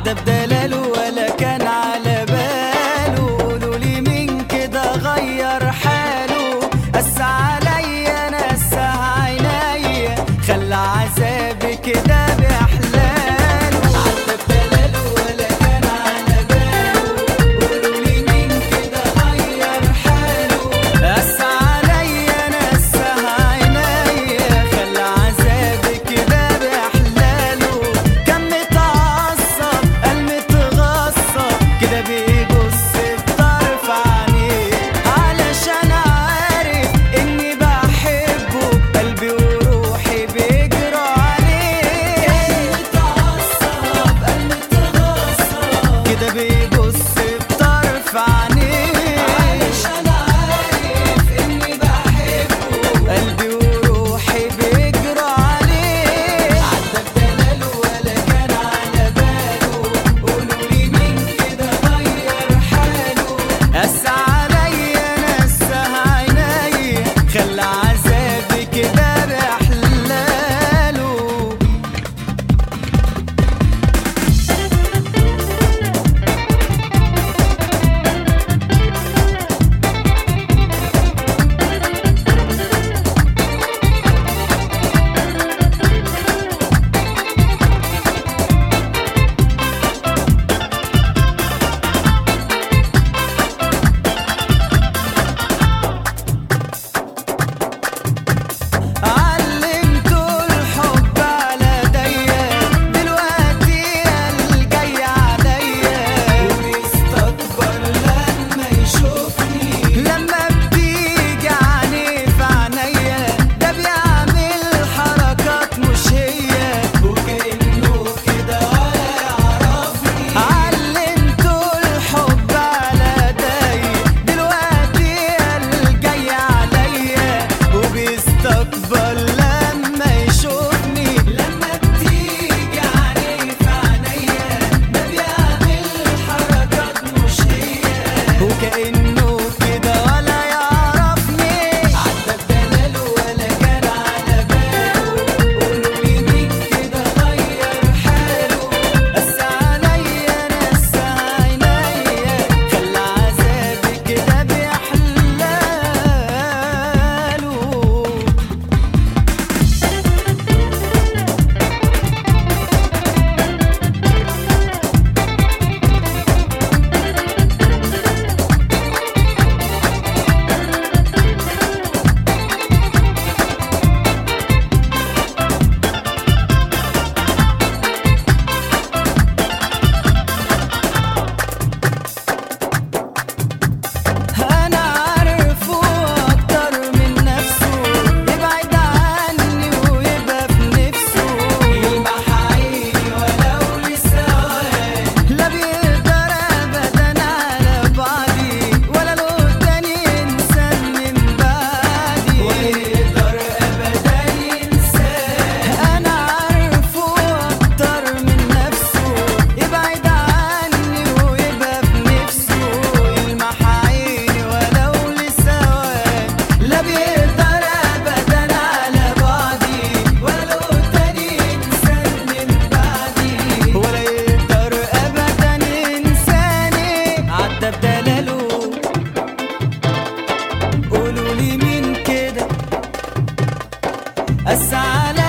عدى بدلاله ولا كان على باله قولوا لي مين كده غير حاله قس عليا نسها عينيا خلى عذابي كده بأحلاله عدى بدلاله ولا كان على باله قولوا لي مين كده غير حاله قس عليا نسها عينيا خلى عذابي كده بأحلاله كان متعصب قال متغصب كده بيبص بطرف عينيه علشان عارف اني بحبه قلبي وروحي بيجروا عليه كان متعصب قال متغصب كده بيبص بطرف عينيه علشان عارف اني بحبه قلبي وروحي بيجروا عليه عدى بدلاله ولا كان على باله قولوا لي مين كده غير حاله قس عليا نسها عينيا خلى عذابي كده بأحلاله علمته الحب على ايديا دلوقتي الجاي عليا وبيستكبر لما يشوفني لما بتيجي عينيه في عينيا ده بيعمل حركات مش هي وكأنه كده ولا يعرفني علمته الحب على ايديا دلوقتي الجاي عليا وبيستكبر لما يشوفني لما بتيجي عليه في عينيا ده بيعمل حركات مش هي وكأنه كده ولا يعرفني عدى بدلاله ولا كان على باله قولوا لي مين كده غير حاله قس عليا نسها عينيا خلى عذابي كده بيحلاله أنا عارفه أكتر من نفسه يبعد عني ويبقى في نفسه يلمح عيني ولو لثواني لا بيقدر أبدا على بعدي ولا له تاني إنسان من بعدي ولا يقدر أبدا ينساني أنا عارفه أكتر من نفسه يبعد عني ويبقى في نفسه يلمح عيني ولو لثواني لا بيقدر أبدا على بعدي ولا له تاني إنسان من بعدي ولا يقدر أبدا ينساني عدى بدلاله قولوا لي مين كده قس على